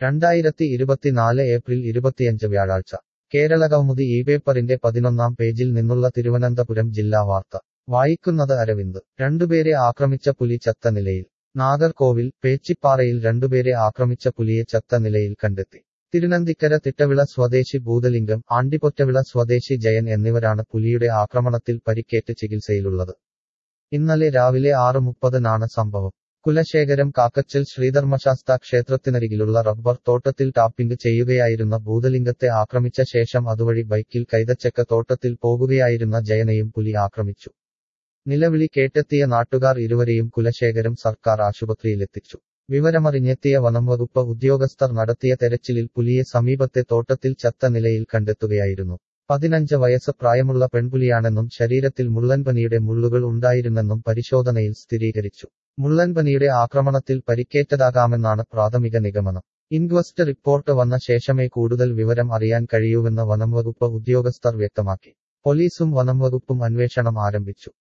രണ്ടായിരത്തി ഇരുപത്തിനാല് ഏപ്രിൽ ഇരുപത്തിയഞ്ച് വ്യാഴാഴ്ച കേരളകൗമുദി ഈ പേപ്പറിന്റെ പതിനൊന്നാം പേജിൽ നിന്നുള്ള തിരുവനന്തപുരം ജില്ലാ വാർത്ത വായിക്കുന്നത് അരവിന്ദ് രണ്ടുപേരെ ആക്രമിച്ച പുലി ചത്ത നിലയിൽ നാഗർകോവിൽ പേച്ചിപ്പാറയിൽ രണ്ടുപേരെ ആക്രമിച്ച പുലിയെ ചത്ത നിലയിൽ കണ്ടെത്തി തിരുനന്തിക്കര തിട്ടവിള സ്വദേശി ഭൂതലിംഗം ആണ്ടിപ്പൊറ്റവിള സ്വദേശി ജയൻ എന്നിവരാണ് പുലിയുടെ ആക്രമണത്തിൽ പരിക്കേറ്റ് ചികിത്സയിലുള്ളത് ഇന്നലെ രാവിലെ ആറ് മുപ്പതിനാണ് സംഭവം കുലശേഖരം കാക്കച്ചൽ ശ്രീധർമ്മശാസ്ത ക്ഷേത്രത്തിനരികിലുള്ള റബ്ബർ തോട്ടത്തിൽ ടാപ്പിംഗ് ചെയ്യുകയായിരുന്ന ഭൂതലിംഗത്തെ ആക്രമിച്ച ശേഷം അതുവഴി ബൈക്കിൽ കൈതച്ചക്ക തോട്ടത്തിൽ പോകുകയായിരുന്ന ജയനെയും പുലി ആക്രമിച്ചു നിലവിളി കേട്ടെത്തിയ നാട്ടുകാർ ഇരുവരെയും കുലശേഖരം സർക്കാർ ആശുപത്രിയിലെത്തിച്ചു വിവരമറിഞ്ഞെത്തിയ വനംവകുപ്പ് ഉദ്യോഗസ്ഥർ നടത്തിയ തെരച്ചിലിൽ പുലിയെ സമീപത്തെ തോട്ടത്തിൽ ചത്ത നിലയിൽ കണ്ടെത്തുകയായിരുന്നു പതിനഞ്ച് വയസ്സ് പ്രായമുള്ള പെൺപുലിയാണെന്നും ശരീരത്തിൽ മുള്ളൻപനിയുടെ മുള്ളുകൾ ഉണ്ടായിരുന്നെന്നും പരിശോധനയിൽ സ്ഥിരീകരിച്ചു മുള്ളൻപനിയുടെ ആക്രമണത്തിൽ പരിക്കേറ്റതാകാമെന്നാണ് പ്രാഥമിക നിഗമനം ഇൻക്വസ്റ്റ് റിപ്പോർട്ട് വന്ന ശേഷമേ കൂടുതൽ വിവരം അറിയാൻ കഴിയൂവെന്ന് വനംവകുപ്പ് ഉദ്യോഗസ്ഥർ വ്യക്തമാക്കി പോലീസും വനംവകുപ്പും അന്വേഷണം ആരംഭിച്ചു